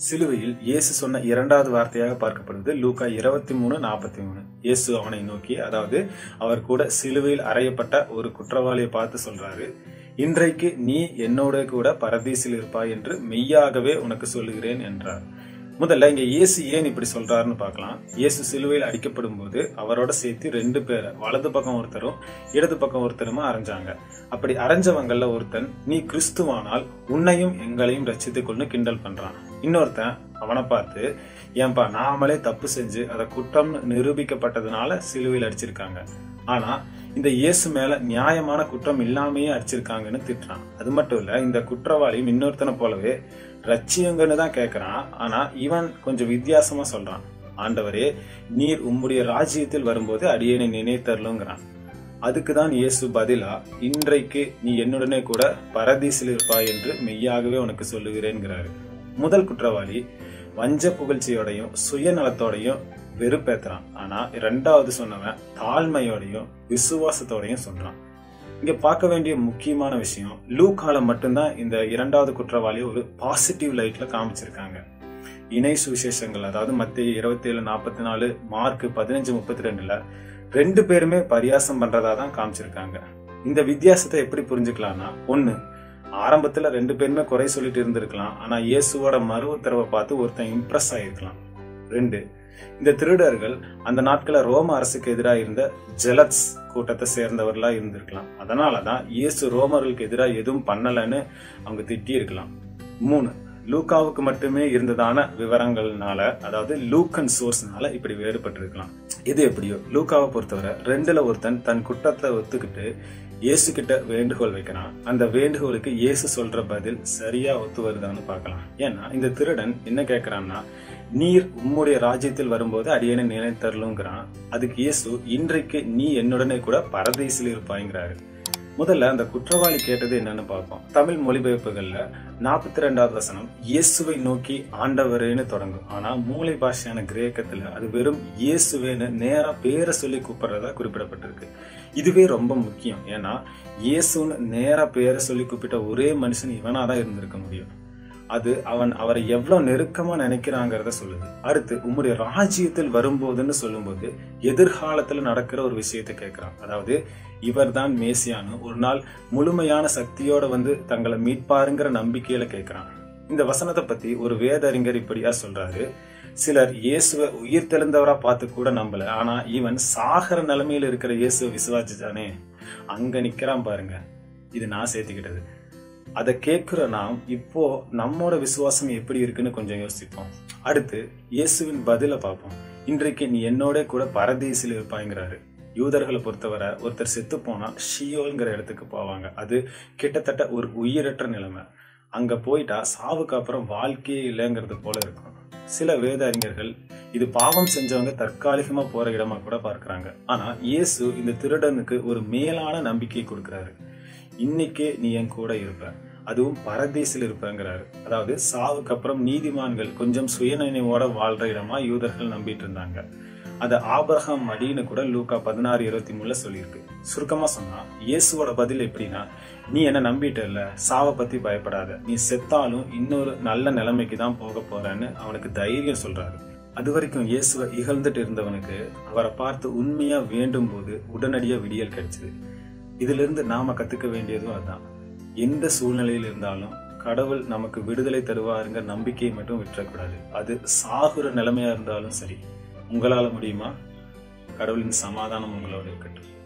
சிலுவையில் இயேசு சொன்ன இரண்டாவது வார்த்தையாக பார்க்கப்படுவது லூக்கா இருபத்தி மூணு நாற்பத்தி மூணு இயேசு அவனை நோக்கி அதாவது அவர் கூட சிலுவையில் அறையப்பட்ட ஒரு குற்றவாளியை பார்த்து சொல்றாரு இன்றைக்கு நீ என்னோட கூட பரதீசில் இருப்பாய் என்று மெய்யாகவே உனக்கு சொல்லுகிறேன் என்றார் முதல்ல இங்க இயேசு ஏன் இப்படி சொல்றாருன்னு பார்க்கலாம் இயேசு சிலுவையில் அடிக்கப்படும் போது அவரோட சேர்த்து ரெண்டு பேரை வலது பக்கம் ஒருத்தரும் இடது பக்கம் ஒருத்தருமா அரைஞ்சாங்க அப்படி அரைஞ்சவங்கள்ல ஒருத்தன் நீ கிறிஸ்துவானால் உன்னையும் எங்களையும் ரச்சித்துக்கொள்னு கிண்டல் பண்றான் இன்னொருத்தன் அவனை பார்த்து ஏன்பா நாமளே தப்பு செஞ்சு அதை குற்றம் நிரூபிக்கப்பட்டதுனால சிலுவையில் அடிச்சிருக்காங்க ஆனா இந்த இயேசு மேல நியாயமான குற்றம் இல்லாமையே அடிச்சிருக்காங்கன்னு திட்டுறான் அது மட்டும் இல்ல இந்த குற்றவாளியும் இன்னொருத்தனை போலவே ரட்சியங்கன்னு தான் கேக்குறான் ஆனா இவன் கொஞ்சம் வித்தியாசமா சொல்றான் ஆண்டவரே நீர் உம்முடைய ராஜ்யத்தில் வரும்போது அடியேனை நினைத்தரலுங்கிறான் அதுக்கு தான் இயேசு பதிலா இன்றைக்கு நீ என்னுடனே கூட பரதீசில் இருப்பாய் என்று மெய்யாகவே உனக்கு சொல்லுகிறேன்கிறாரு முதல் குற்றவாளி வஞ்ச புகழ்ச்சியோடையும் சுயநலத்தோடையும் வெறுப்பேத்துறான் ஆனா இரண்டாவது சொன்னவன் தாழ்மையோடையும் விசுவாசத்தோடையும் சொல்றான் இங்க பார்க்க வேண்டிய முக்கியமான விஷயம் லூக்கால மட்டும்தான் இந்த இரண்டாவது குற்றவாளியை ஒரு பாசிட்டிவ் லைட்ல காமிச்சிருக்காங்க இணை சுவிசேஷங்கள் அதாவது மத்திய இருபத்தி ஏழு நாற்பத்தி நாலு மார்க் பதினஞ்சு முப்பத்தி ரெண்டுல ரெண்டு பேருமே பரியாசம் பண்றதா தான் காமிச்சிருக்காங்க இந்த வித்தியாசத்தை எப்படி புரிஞ்சுக்கலாம்னா ஒண்ணு ஆரம்பத்துல ரெண்டு பேருமே குறை சொல்லிட்டு இருந்திருக்கலாம் ஆனா இயேசுவோட மறு உத்தரவை பார்த்து ஒருத்தன் இம்ப்ரெஸ் ஆயிருக்கலாம் ரெண்டு இந்த திருடர்கள் அந்த நாட்கள ரோம அரசுக்கு எதிராக இருந்த ஜெலட்ஸ் கூட்டத்தை சேர்ந்தவர்களா இருந்திருக்கலாம் அதனாலதான் இயேசு ரோமர்களுக்கு எதிராக எதுவும் பண்ணலன்னு அவங்க திட்டி இருக்கலாம் மூணு லூக்காவுக்கு மட்டுமே இருந்ததான விவரங்கள்னால அதாவது லூக்கன் சோர்ஸ்னால இப்படி வேறுபட்டு இருக்கலாம் இது எப்படியோ லூக்காவை பொறுத்தவரை ரெண்டுல ஒருத்தன் தன் குற்றத்தை ஒத்துக்கிட்டு இயேசு கிட்ட வேண்டுகோள் வைக்கிறான் அந்த வேண்டுகோளுக்கு இயேசு சொல்ற பதில் சரியா ஒத்து வருதான்னு பார்க்கலாம் ஏன்னா இந்த திருடன் என்ன கேட்கறான்னா நீர் உம்முடைய ராஜ்யத்தில் வரும்போது அடியனை நினைத்தரலுங்கிறான் அதுக்கு இயேசு இன்றைக்கு நீ என்னுடனே கூட பரதேசில் இருப்பாய்ங்கிறாரு முதல்ல அந்த குற்றவாளி கேட்டது என்னன்னு பார்ப்போம் தமிழ் மொழிபெயர்ப்புகள்ல நாற்பத்தி ரெண்டாவது வசனம் இயேசுவை நோக்கி ஆண்டவரேன்னு தொடங்கும் ஆனா மூளை பாஷையான கிரேக்கத்துல அது வெறும் இயேசுவேன்னு நேரா பேரை சொல்லி கூப்பிடுறதா குறிப்பிடப்பட்டிருக்கு இதுவே ரொம்ப முக்கியம் ஏன்னா இயேசுன்னு நேரா பேரை சொல்லி கூப்பிட்ட ஒரே மனுஷன் இவனாதான் இருந்திருக்க முடியும் அது அவன் அவரை எவ்வளவு நெருக்கமா நினைக்கிறாங்கிறத சொல்லுது அடுத்து உம்முடைய ராஜ்யத்தில் வரும்போதுன்னு சொல்லும்போது எதிர்காலத்துல நடக்கிற ஒரு விஷயத்தை கேட்கிறான் அதாவது இவர் தான் மேசியானு ஒரு நாள் முழுமையான சக்தியோட வந்து தங்களை மீட்பாருங்கிற நம்பிக்கையில கேட்கிறான் இந்த வசனத்தை பத்தி ஒரு வேத அறிஞர் இப்படியா சொல்றாரு சிலர் இயேசுவை உயிர் தெளிந்தவரா பார்த்து கூட நம்பல ஆனா இவன் சாகர நிலைமையில இருக்கிற இயேசுவை விசுவாச்சிச்சானே அங்க நிக்கிறான் பாருங்க இது நான் சேர்த்துக்கிட்டது அதை கேட்கிற நாம் இப்போ நம்மோட விசுவாசம் எப்படி இருக்குன்னு கொஞ்சம் யோசிப்போம் அடுத்து இயேசுவின் பதில பார்ப்போம் இன்றைக்கு நீ என்னோட கூட பரதேசில் இருப்பாங்கிறாரு யூதர்களை பொறுத்தவரை ஒருத்தர் செத்து போனா ஷியோல்ங்கிற இடத்துக்கு போவாங்க அது கிட்டத்தட்ட ஒரு உயிரற்ற நிலைமை அங்க போயிட்டா சாவுக்கு அப்புறம் வாழ்க்கையே இல்லைங்கிறது போல இருக்கும் சில வேத அறிஞர்கள் இது பாவம் செஞ்சவங்க தற்காலிகமா போற இடமா கூட பார்க்கறாங்க ஆனா இயேசு இந்த திருடனுக்கு ஒரு மேலான நம்பிக்கை கொடுக்கிறாரு இன்னைக்கே நீ என் கூட இருப்ப அதுவும் பரதேசில் இருப்பங்கிறாரு அதாவது சாவுக்கு அப்புறம் நீதிமான்கள் கொஞ்சம் சுயநினைவோட வாழ்ற இடமா யூதர்கள் நம்பிட்டு இருந்தாங்க அது ஆபரகம் மடின்னு கூட லூக்கா பதினாறு இருபத்தி மூணுல சொல்லியிருக்கு சுருக்கமா சொன்னா இயேசுவோட பதில் எப்படின்னா நீ என்ன நம்பிட்ட இல்ல சாவை பத்தி பயப்படாத நீ செத்தாலும் இன்னொரு நல்ல நிலைமைக்கு தான் போக போறன்னு அவனுக்கு தைரியம் சொல்றாரு அது வரைக்கும் இயேசுவை இகழ்ந்துட்டு இருந்தவனுக்கு அவரை பார்த்து உண்மையா வேண்டும் போது உடனடியா விடியல் கிடைச்சது இதுல இருந்து நாம கத்துக்க வேண்டியதும் அதான் எந்த சூழ்நிலையில் இருந்தாலும் கடவுள் நமக்கு விடுதலை தருவாருங்க நம்பிக்கையை மட்டும் விட்டுறக்கூடாது அது சாகுற நிலைமையா இருந்தாலும் சரி உங்களால முடியுமா கடவுளின் சமாதானம் உங்களோட இருக்கட்டும்